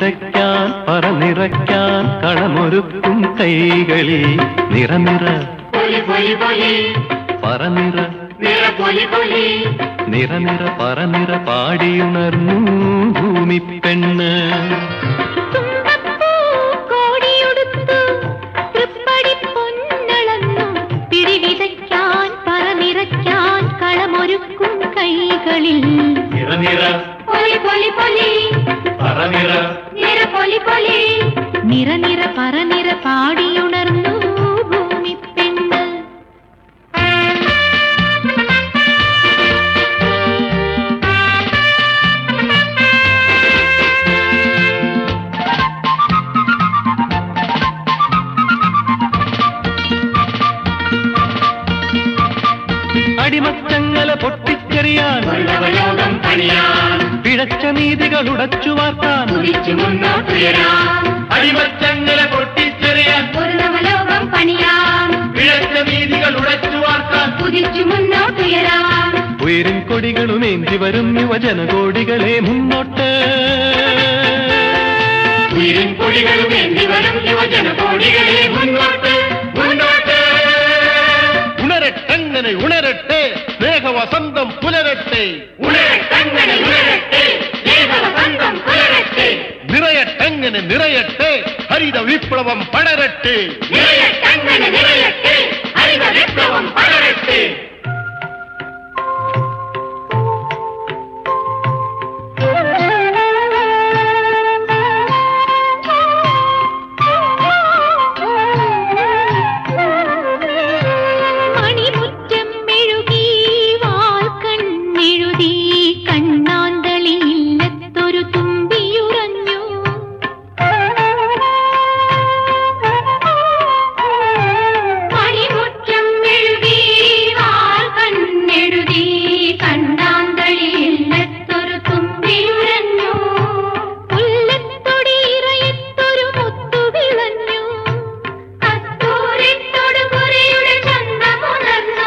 വിതയ്ക്കാൻ പറനിറയ്ക്കാൻ കളമൊരുക്കും കൈകളിൽ നിറനിറ പൊലി പൊലി പൊലി പറനിറ നിറ പൊലി പൊലി നിറനിറ പറനിറ പാടിയുണർന്നു ഭൂമി പെണ്ണ് തുമ്പപ്പൂ കോടിയുടുത്തു തൃപ്പടി പൊന്നളന്നു പിടിവിതയ്ക്കാൻ പറനിറയ്ക്കാൻ കളമൊരുക്കും കൈകളിൽ നിറനിറ പൊലി പൊലി പൊലി പറനിറ നിറ പൊലി പൊലി നിറ നിറ പറനിറ പാടിയുണർന്നു ഭൂമി പെണ്ണ് അടിമച്ചങ്ങല പൊട്ടിച്ചെറിയാൻ ഉള്ളവലോകം പണിയാൻ പിഴച്ച നീതികൾ ഉടച്ചു വാർത്താൻ കുതിച്ചു മുന്നോട്ടുയരാൻ അടിമച്ചങ്ങല പൊട്ടിച്ചെറിയാൻ ഒരു നവലോകം പണിയാൻ പിഴച്ച നീതികൾ ഉടച്ചു വാർത്താൻ കുതിച്ചു മുന്നോട്ടുയരാൻ ഉയരും കൊടികളുമേന്തി വരും യുവജനകോടികളെ മുന്നോട്ട് ഉയരും കൊടികളും എന്നിവരും യുവജന കോടികളെ മുന്നോട്ട് മുന്നോട്ട് ഉണരട്ടങ്ങനെ ഉണരട്ടെ സ്നേഹവസന്തം പുലരട്ടെ ഉണരട്ടങ്ങനെ ഉണരട്ടെ ദേവവസന്തം പുലരട്ടെ നിറയട്ടങ്ങനെ നിറയട്ടെ ഹരിത വിപ്ലവം പടരട്ടെ നിറയട്ടങ്ങനെ നിറയട്ടെ ഹരിത വിപ്ലവം പടരട്ടെ മണിമുറ്റം മെഴുകി വാൽ കണ്ണെഴുതി കണ്ണാന്തളിയില്ലത്തൊരു തുമ്പിയുറഞ്ഞു മണിമുറ്റം മെഴുകി വാൾ കണ്ണെഴുതി കണ്ടാന്തളിയില്ലത്തൊരു തുമ്പിയുരഞ്ഞു മുല്ലത്തൊടിയിറയത്തൊരു മുത്തു വിളഞ്ഞു കസ്തൂരിത്തൊടുപുരയുടെ ചന്തമുണർന്നു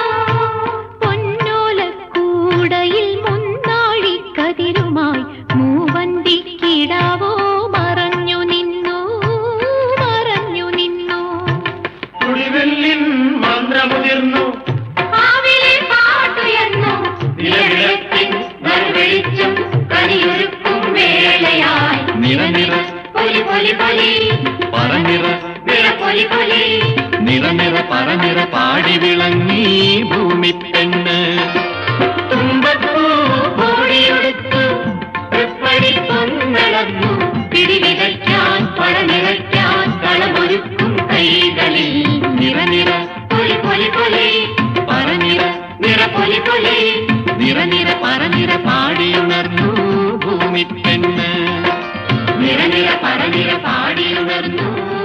പൊന്നോലക്കൂടയിൽ മുന്നാഴിക്കതിരുമായി മൂവന്തിക്കിടാവോ മറഞ്ഞു നിന്നു മറഞ്ഞു നിന്നു കുടിവെല്ലിൻ മന്ത്രമുതിർന്നു ആവിലെ പാട്ടുയർന്നു നിലവിളക്കിൻ നിർവെളിച്ചം കനിയൊരുക്കും വേളയായി നിറനിറ പൊലി പൊലി പൊലി പറനിറ നിറ പൊലി പൊലി നിറനിറ പറനിറ പാടി വിളങ്ങി ഭൂമി പെണ്ണ് തുമ്പപ്പൂ കോടിയൊടുത്തു തൃപ്പടി പൊന്നളന്നു പിടിവിതയ്ക്കാൻ പടനിറയ്ക്കാൻ കളമൊരുക്കും കൈകളിൽ നിറനിറ പൊലി പൊലി പൊലി പറനിറ നിറ പൊലി പൊലി നിറനിറ പറനിറ പാടിയുണർന്നു ഭൂമി പെണ്ണ് നിറനിറ പറനിറ പാടിയുണർന്നു